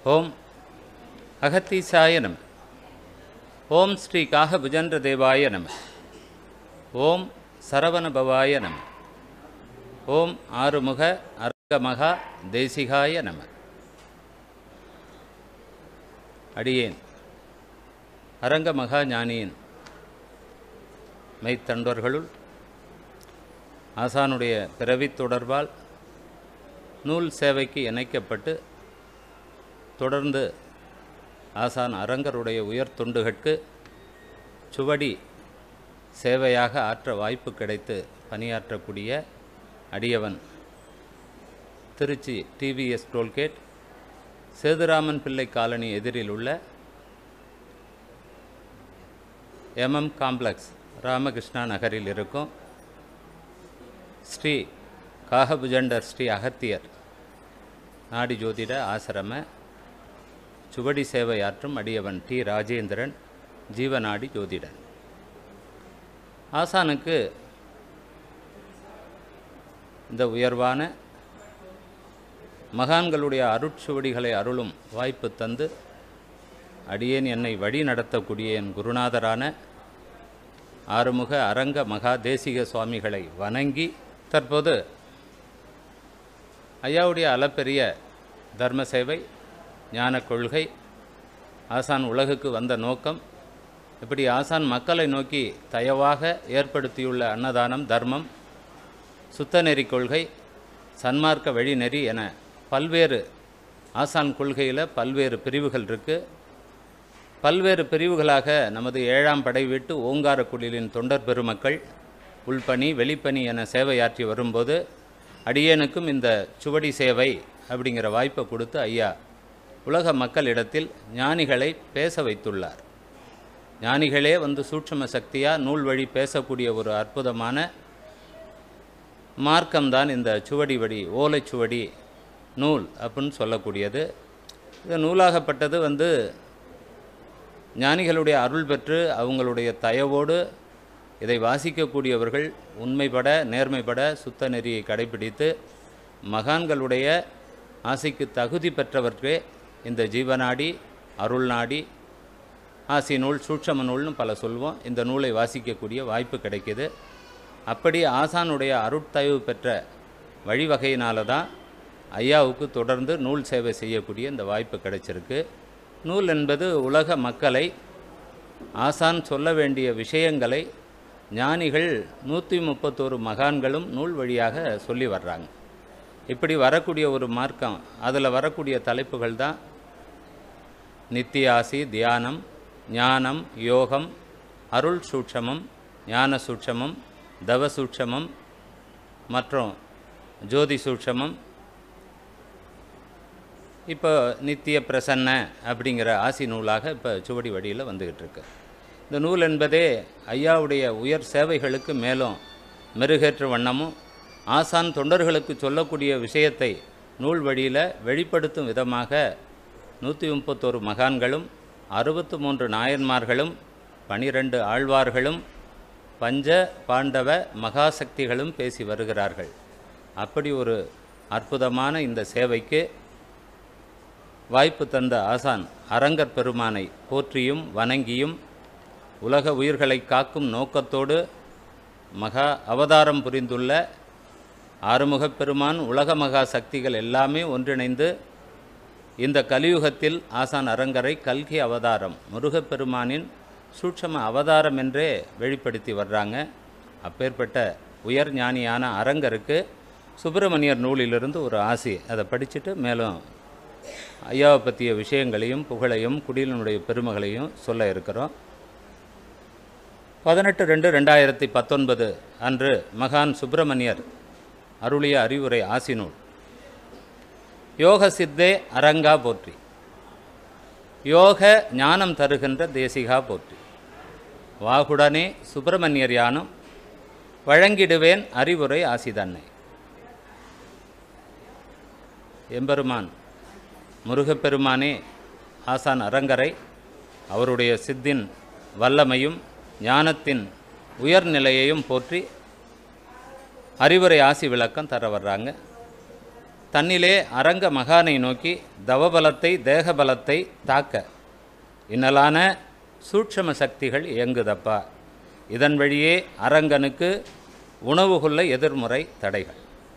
ஓம் அகத்தீசாய நம ஓம் ஸ்ரீ காகபுஜன்ற தேவாய நம ஓம் சரவணபவாய நம ஓம் ஆறுமுக அரங்கமகா தேசிகாய நம அடியேன் அரங்கமகா ஞானியின் மெய்த்தண்டர்களுள் ஆசானுடைய பிறவித் தொடர்பால் நூல் சேவைக்கு இணைக்கப்பட்டு தொடர்ந்து ஆசான் அரங்கருடைய உயர் தொண்டுகட்கு சுவடி சேவையாக ஆற்ற வாய்ப்பு கிடைத்து பணியாற்றக்கூடிய அடியவன் திருச்சி டிவிஎஸ் டோல்கேட் சேதுராமன் பிள்ளை காலனி எதிரில் உள்ள எம்எம் காம்ப்ளெக்ஸ் ராமகிருஷ்ணா நகரில் இருக்கும் ஸ்ரீ காகபுஜண்டர் ஸ்ரீ அகத்தியர் நாடி ஜோதிட ஆசிரம சுவடி சேவையாற்றும் அடியவன் டி ராஜேந்திரன் ஜீவநாடி ஜோதிடன் ஆசானுக்கு இந்த உயர்வான மகான்களுடைய அருட்சுவடிகளை அருளும் வாய்ப்பு தந்து அடியேன் என்னை வழி நடத்தக்கூடிய என் குருநாதரான ஆறுமுக அரங்க மகா தேசிக சுவாமிகளை வணங்கி தற்போது ஐயாவுடைய அளப்பெரிய தர்ம சேவை ஞான கொள்கை ஆசான் உலகுக்கு வந்த நோக்கம் இப்படி ஆசான் மக்களை நோக்கி தயவாக ஏற்படுத்தியுள்ள அன்னதானம் தர்மம் சுத்தநெறி கொள்கை சன்மார்க்க வழிநெறி என பல்வேறு ஆசான் கொள்கையில் பல்வேறு பிரிவுகள் இருக்குது பல்வேறு பிரிவுகளாக நமது ஏழாம் படை வீட்டு ஓங்கார குடிலின் தொண்டர் பெருமக்கள் உள்பணி வெளிப்பணி என சேவையாற்றி வரும்போது அடியேனுக்கும் இந்த சுவடி சேவை அப்படிங்கிற வாய்ப்பை கொடுத்து ஐயா உலக மக்களிடத்தில் ஞானிகளை பேச வைத்துள்ளார் ஞானிகளே வந்து சூட்சும சக்தியாக நூல் வழி பேசக்கூடிய ஒரு அற்புதமான மார்க்கம்தான் இந்த சுவடி வடி ஓலைச்சுவடி நூல் அப்படின்னு சொல்லக்கூடியது இது நூலாகப்பட்டது வந்து ஞானிகளுடைய அருள் பெற்று அவங்களுடைய தயவோடு இதை வாசிக்கக்கூடியவர்கள் உண்மைப்பட நேர்மைப்பட சுத்த நெறியை கடைபிடித்து மகான்களுடைய ஆசைக்கு தகுதி பெற்றவர்களே இந்த ஜீவநாடி அருள் நாடி ஆசி நூல் சூட்சம நூல்னு பல சொல்வோம் இந்த நூலை வாசிக்கக்கூடிய வாய்ப்பு கிடைக்கிது அப்படி ஆசானுடைய அருட்தயவு பெற்ற வழிவகையினால தான் ஐயாவுக்கு தொடர்ந்து நூல் சேவை செய்யக்கூடிய இந்த வாய்ப்பு கிடைச்சிருக்கு நூல் என்பது உலக மக்களை ஆசான் சொல்ல வேண்டிய விஷயங்களை ஞானிகள் நூற்றி முப்பத்தோரு மகான்களும் நூல் வழியாக சொல்லி வர்றாங்க இப்படி வரக்கூடிய ஒரு மார்க்கம் அதில் வரக்கூடிய தலைப்புகள் தான் நித்தியாசி தியானம் ஞானம் யோகம் அருள் சூட்சமம் ஞான சூட்சமம் தவ சூட்சமம் மற்றும் ஜோதி சூட்சமம் இப்போ நித்திய பிரசன்ன அப்படிங்கிற ஆசி நூலாக இப்போ சுவடி வடியில் வந்துக்கிட்டு இருக்கு இந்த நூல் என்பதே ஐயாவுடைய உயர் சேவைகளுக்கு மேலும் மெருகேற்ற வண்ணமும் ஆசான் தொண்டர்களுக்கு சொல்லக்கூடிய விஷயத்தை நூல் வழியில் வெளிப்படுத்தும் விதமாக நூற்றி முப்பத்தோரு மகான்களும் அறுபத்து மூன்று நாயன்மார்களும் பனிரெண்டு ஆழ்வார்களும் பஞ்ச பாண்டவ மகாசக்திகளும் பேசி வருகிறார்கள் அப்படி ஒரு அற்புதமான இந்த சேவைக்கு வாய்ப்பு தந்த ஆசான் அரங்கர் பெருமானை போற்றியும் வணங்கியும் உலக உயிர்களை காக்கும் நோக்கத்தோடு மகா அவதாரம் புரிந்துள்ள ஆறுமுகப் பெருமான் உலக மகா சக்திகள் எல்லாமே ஒன்றிணைந்து இந்த கலியுகத்தில் ஆசான் அரங்கரை கல்கி அவதாரம் முருகப்பெருமானின் சூட்சம அவதாரம் என்றே வெளிப்படுத்தி வர்றாங்க அப்பேற்பட்ட உயர் ஞானியான அரங்கருக்கு சுப்பிரமணியர் நூலிலிருந்து ஒரு ஆசி அதை படிச்சுட்டு மேலும் ஐயாவை பற்றிய விஷயங்களையும் புகழையும் குடிலினுடைய பெருமகளையும் சொல்ல இருக்கிறோம் பதினெட்டு ரெண்டு ரெண்டாயிரத்தி பத்தொன்பது அன்று மகான் சுப்பிரமணியர் அருளிய அறிவுரை ஆசினூல் யோக சித்தே அரங்கா போற்றி யோக ஞானம் தருகின்ற தேசிகா போற்றி வாகுடனே சுப்பிரமணியர் யானும் வழங்கிடுவேன் அறிவுரை ஆசிதன்னை எம்பெருமான் முருகப்பெருமானே ஆசான் அரங்கரை அவருடைய சித்தின் வல்லமையும் ஞானத்தின் உயர்நிலையையும் போற்றி அறிவுரை ஆசி விளக்கம் தர வர்றாங்க தன்னிலே அரங்க மகானை நோக்கி தவபலத்தை தேகபலத்தை தாக்க இன்னலான சூட்சம சக்திகள் இயங்குதப்பா இதன் வழியே அரங்கனுக்கு உணவு கொள்ள எதிர்முறை தடைகள்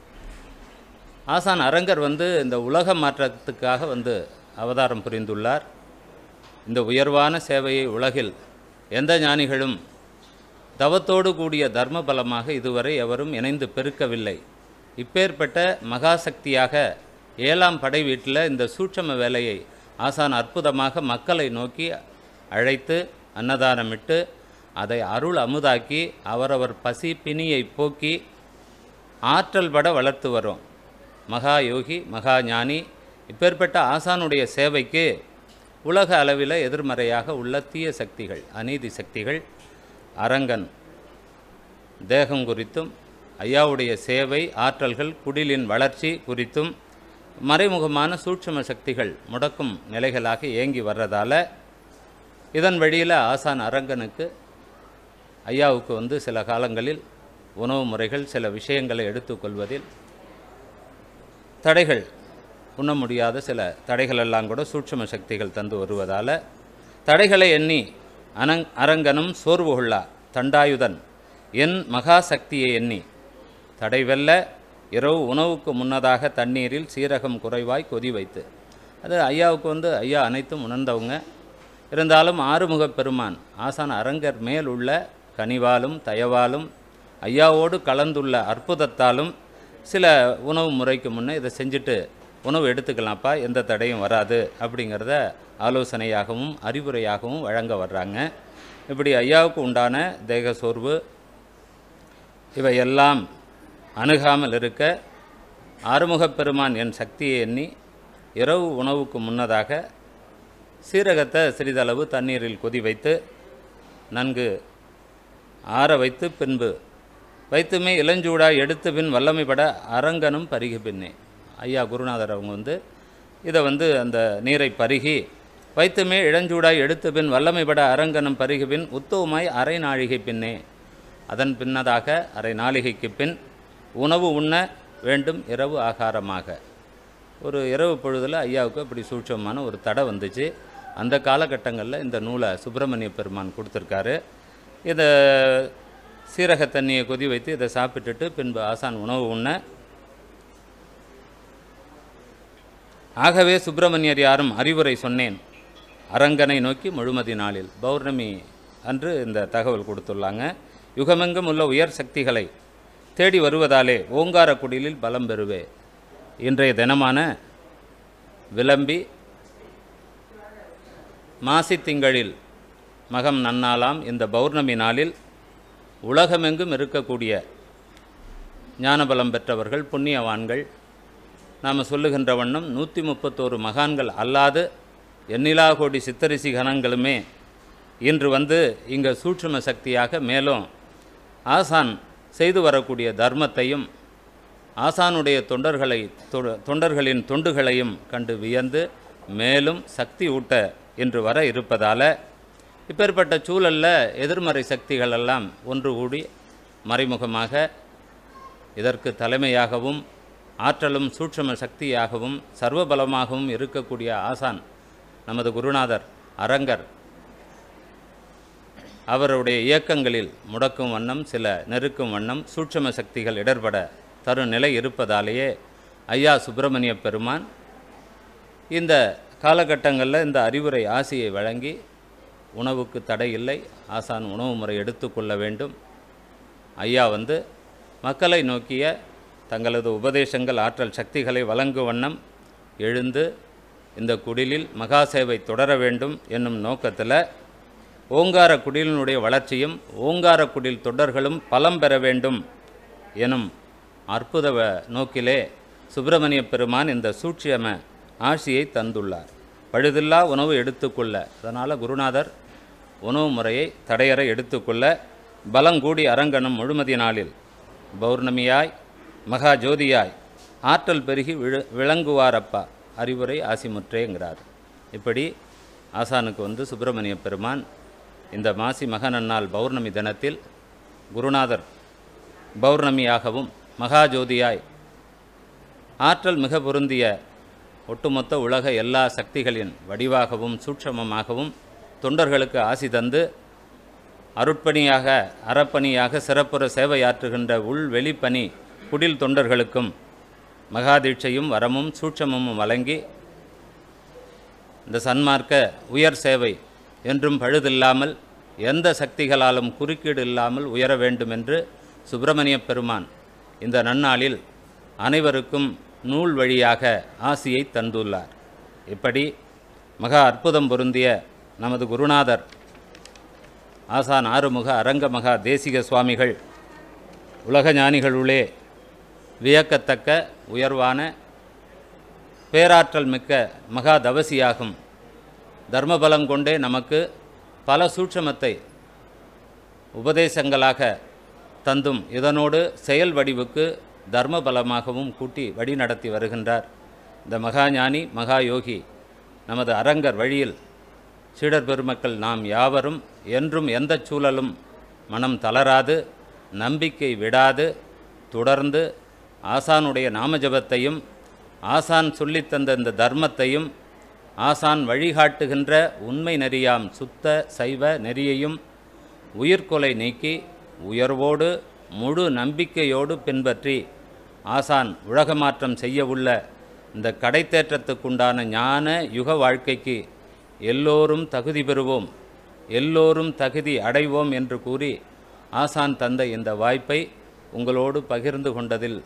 ஆசான் அரங்கர் வந்து இந்த உலக மாற்றத்துக்காக வந்து அவதாரம் புரிந்துள்ளார் இந்த உயர்வான சேவையை உலகில் எந்த ஞானிகளும் தவத்தோடு கூடிய தர்ம பலமாக இதுவரை எவரும் இணைந்து பெருக்கவில்லை இப்பேற்பட்ட மகாசக்தியாக ஏழாம் படை வீட்டில் இந்த சூட்சம வேலையை ஆசான் அற்புதமாக மக்களை நோக்கி அழைத்து அன்னதானமிட்டு அதை அருள் அமுதாக்கி அவரவர் பசி பிணியை போக்கி ஆற்றல் பட வளர்த்து வரும் மகா யோகி மகா ஞானி இப்பேற்பட்ட ஆசானுடைய சேவைக்கு உலக அளவில் எதிர்மறையாக உள்ள தீய சக்திகள் அநீதி சக்திகள் அரங்கன் தேகம் குறித்தும் ஐயாவுடைய சேவை ஆற்றல்கள் குடிலின் வளர்ச்சி குறித்தும் மறைமுகமான சூட்சும சக்திகள் முடக்கும் நிலைகளாக இயங்கி வர்றதால இதன் வழியில் ஆசான் அரங்கனுக்கு ஐயாவுக்கு வந்து சில காலங்களில் உணவு முறைகள் சில விஷயங்களை எடுத்துக்கொள்வதில் தடைகள் உண்ண முடியாத சில தடைகள் எல்லாம் கூட சூட்சும சக்திகள் தந்து வருவதால் தடைகளை எண்ணி அனங் அரங்கனும் சோர்வு கொள்ளா தண்டாயுதன் என் மகா சக்தியை எண்ணி தடை வெல்ல இரவு உணவுக்கு முன்னதாக தண்ணீரில் சீரகம் குறைவாய் கொதி வைத்து அது ஐயாவுக்கு வந்து ஐயா அனைத்தும் உணர்ந்தவங்க இருந்தாலும் ஆறுமுகப் பெருமான் ஆசான் அரங்கர் மேல் உள்ள கனிவாலும் தயவாலும் ஐயாவோடு கலந்துள்ள அற்புதத்தாலும் சில உணவு முறைக்கு முன்னே இதை செஞ்சுட்டு உணவு எடுத்துக்கலாம்ப்பா எந்த தடையும் வராது அப்படிங்கிறத ஆலோசனையாகவும் அறிவுரையாகவும் வழங்க வர்றாங்க இப்படி ஐயாவுக்கு உண்டான தேக சோர்வு இவையெல்லாம் அணுகாமல் இருக்க ஆறுமுகப் பெருமான் என் சக்தியை எண்ணி இரவு உணவுக்கு முன்னதாக சீரகத்தை சிறிதளவு தண்ணீரில் கொதி வைத்து நன்கு ஆற வைத்து பின்பு வைத்துமே இளஞ்சூடாய் எடுத்து பின் வல்லமைப்பட அரங்கனும் பருகி பின்னே ஐயா குருநாதர் அவங்க வந்து இதை வந்து அந்த நீரை பருகி வைத்துமே இளஞ்சூடாய் எடுத்து பின் வல்லமைப்பட அரங்கனும் பருகி பின் உத்தவமாய் அரை நாழிகை பின்னே அதன் பின்னதாக அரை நாளிகைக்கு பின் உணவு உண்ண வேண்டும் இரவு ஆகாரமாக ஒரு இரவு பொழுதில் ஐயாவுக்கு அப்படி சூட்சமான ஒரு தடை வந்துச்சு அந்த காலகட்டங்களில் இந்த நூலை சுப்பிரமணிய பெருமான் கொடுத்துருக்காரு இதை சீரக தண்ணியை கொதி வைத்து இதை சாப்பிட்டுட்டு பின்பு ஆசான் உணவு உண்ண ஆகவே சுப்பிரமணியர் யாரும் அறிவுரை சொன்னேன் அரங்கனை நோக்கி முழுமதி நாளில் பௌர்ணமி அன்று இந்த தகவல் கொடுத்துள்ளாங்க யுகமெங்கும் உள்ள உயர் சக்திகளை தேடி வருவதாலே ஓங்கார குடிலில் பலம் பெறுவே இன்றைய தினமான விளம்பி மாசி திங்களில் மகம் நன்னாளாம் இந்த பௌர்ணமி நாளில் உலகமெங்கும் இருக்கக்கூடிய ஞானபலம் பெற்றவர்கள் புண்ணியவான்கள் நாம் சொல்லுகின்ற வண்ணம் நூற்றி முப்பத்தோரு மகான்கள் அல்லாது எண்ணிலா கோடி சித்தரிசி கணங்களுமே இன்று வந்து இங்கே சூட்சும சக்தியாக மேலும் ஆசான் செய்து வரக்கூடிய தர்மத்தையும் ஆசானுடைய தொண்டர்களை தொ- தொண்டர்களின் தொண்டுகளையும் கண்டு வியந்து மேலும் சக்தி ஊட்ட இன்று வர இருப்பதால் இப்பேற்பட்ட சூழலில் எதிர்மறை சக்திகள் எல்லாம் ஒன்று கூடி மறைமுகமாக இதற்கு தலைமையாகவும் ஆற்றலும் சூட்சும சக்தியாகவும் சர்வபலமாகவும் இருக்கக்கூடிய ஆசான் நமது குருநாதர் அரங்கர் அவருடைய இயக்கங்களில் முடக்கும் வண்ணம் சில நெருக்கும் வண்ணம் சூட்சும சக்திகள் இடர்பட தரும் நிலை இருப்பதாலேயே ஐயா சுப்பிரமணிய பெருமான் இந்த காலகட்டங்களில் இந்த அறிவுரை ஆசியை வழங்கி உணவுக்கு தடை இல்லை ஆசான் உணவு முறை எடுத்துக்கொள்ள வேண்டும் ஐயா வந்து மக்களை நோக்கிய தங்களது உபதேசங்கள் ஆற்றல் சக்திகளை வழங்கும் வண்ணம் எழுந்து இந்த குடிலில் மகாசேவை தொடர வேண்டும் என்னும் நோக்கத்தில் ஓங்கார குடிலினுடைய வளர்ச்சியும் ஓங்கார குடில் தொடர்களும் பலம் பெற வேண்டும் எனும் அற்புத வ- நோக்கிலே சுப்பிரமணிய பெருமான் இந்த சூட்சியம ஆட்சியை தந்துள்ளார் பழுதில்லா உணவு எடுத்துக்கொள்ள அதனால் குருநாதர் உணவு முறையை தடையற எடுத்துக்கொள்ள பலங்கூடி அரங்கனும் முழுமதி நாளில் பௌர்ணமியாய் மகா ஜோதியாய் ஆற்றல் பெருகி விழ விளங்குவாரப்பா அறிவுரை ஆசிமுற்றேங்கிறார் இப்படி ஆசானுக்கு வந்து சுப்பிரமணிய பெருமான் இந்த மாசி மக நன்னாள் பௌர்ணமி தினத்தில் குருநாதர் பௌர்ணமியாகவும் மகாஜோதியாய் ஆற்றல் மிக பொருந்திய ஒட்டுமொத்த உலக எல்லா சக்திகளின் வடிவாகவும் சூட்சமமாகவும் தொண்டர்களுக்கு ஆசி தந்து அருட்பணியாக அறப்பணியாக சிறப்புற சேவையாற்றுகின்ற உள் வெளிப்பணி குடில் தொண்டர்களுக்கும் மகாதீட்சையும் வரமும் சூட்சமும் வழங்கி இந்த சன்மார்க்க உயர் சேவை என்றும் பழுதில்லாமல் எந்த சக்திகளாலும் குறுக்கீடு இல்லாமல் உயர வேண்டும் என்று சுப்பிரமணிய பெருமான் இந்த நன்னாளில் அனைவருக்கும் நூல் வழியாக ஆசியை தந்துள்ளார் இப்படி மகா அற்புதம் பொருந்திய நமது குருநாதர் ஆசான் ஆறுமுக அரங்க மகா தேசிக சுவாமிகள் உலக ஞானிகளுள்ளே வியக்கத்தக்க உயர்வான பேராற்றல் மிக்க மகா தவசியாகும் தர்மபலம் கொண்டே நமக்கு பல சூட்சமத்தை உபதேசங்களாக தந்தும் இதனோடு செயல் வடிவுக்கு தர்ம பலமாகவும் கூட்டி வழி நடத்தி வருகின்றார் இந்த மகாஞானி மகா யோகி நமது அரங்கர் வழியில் சீடர் பெருமக்கள் நாம் யாவரும் என்றும் எந்த சூழலும் மனம் தளராது நம்பிக்கை விடாது தொடர்ந்து ஆசானுடைய நாமஜபத்தையும் ஆசான் சொல்லித்தந்த இந்த தர்மத்தையும் ஆசான் வழிகாட்டுகின்ற உண்மை நெறியாம் சுத்த சைவ நெறியையும் உயிர்கொலை நீக்கி உயர்வோடு முழு நம்பிக்கையோடு பின்பற்றி ஆசான் உலக மாற்றம் செய்ய உள்ள இந்த கடைத்தேற்றத்துக்குண்டான ஞான யுக வாழ்க்கைக்கு எல்லோரும் தகுதி பெறுவோம் எல்லோரும் தகுதி அடைவோம் என்று கூறி ஆசான் தந்த இந்த வாய்ப்பை உங்களோடு பகிர்ந்து கொண்டதில்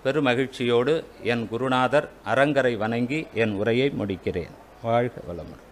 பெருமகிழ்ச்சியோடு என் குருநாதர் அரங்கரை வணங்கி என் உரையை முடிக்கிறேன் வாழ்க வளமுடன்